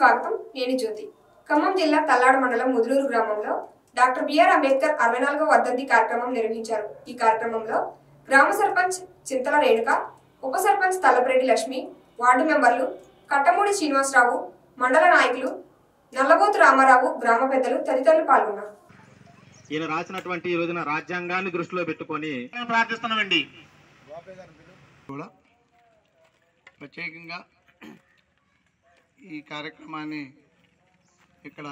స్వాగతం నేను జ్యోతి ఖమ్మం జిల్లా తల్లాడ మండలం ముదులూరు గ్రామంలో డాక్టర్ బిఆర్ అంబేద్కర్ అరవై నాలుగవ వర్ధంతి కార్యక్రమం నిర్వహించారు ఈ కార్యక్రమంలో గ్రామ సర్పంచ్ చింతల రేణుక ఉప సర్పంచ్ తల్లపరెడ్డి లక్ష్మి వార్డు మెంబర్లు కట్టమూడి శ్రీనివాసరావు మండల నాయకులు నల్లబోతు రామారావు గ్రామ పెద్దలు తదితరులు పాల్గొన్నారు ఈయన రాసినటువంటి ఈ రోజున రాజ్యాంగాన్ని దృష్టిలో పెట్టుకొని మేము ప్రార్థిస్తున్నామండి కూడా ప్రత్యేకంగా ఈ కార్యక్రమాన్ని ఇక్కడ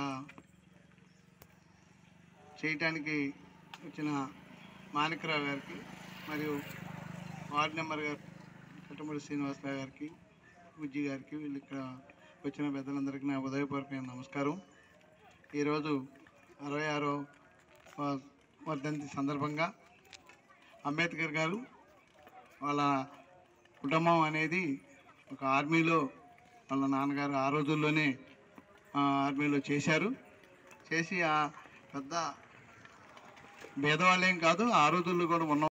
చేయటానికి వచ్చిన మాణిక్యరావు గారికి మరియు వార్డు నెంబర్ గారు కట్టమూడి శ్రీనివాసరావు గారికి బుజ్జి గారికి వీళ్ళు ఇక్కడ వచ్చిన పెద్దలందరికీ నా ఉదయపూర్వకమైన నమస్కారం ఈరోజు అరవై ఆరో వ- వర్ధంతి సందర్భంగా అంబేద్కర్ గారు వాళ్ళ కుటుంబం అనేది ఒక ఆర్మీలో వాళ్ళ నాన్నగారు ఆ రోజుల్లోనే ఆ, ఆర్మీలో చేశారు చేసి ఆ పెద్ద భేదవాళ్ళేం కాదు ఆ రోజుల్లో కూడా ఉన్న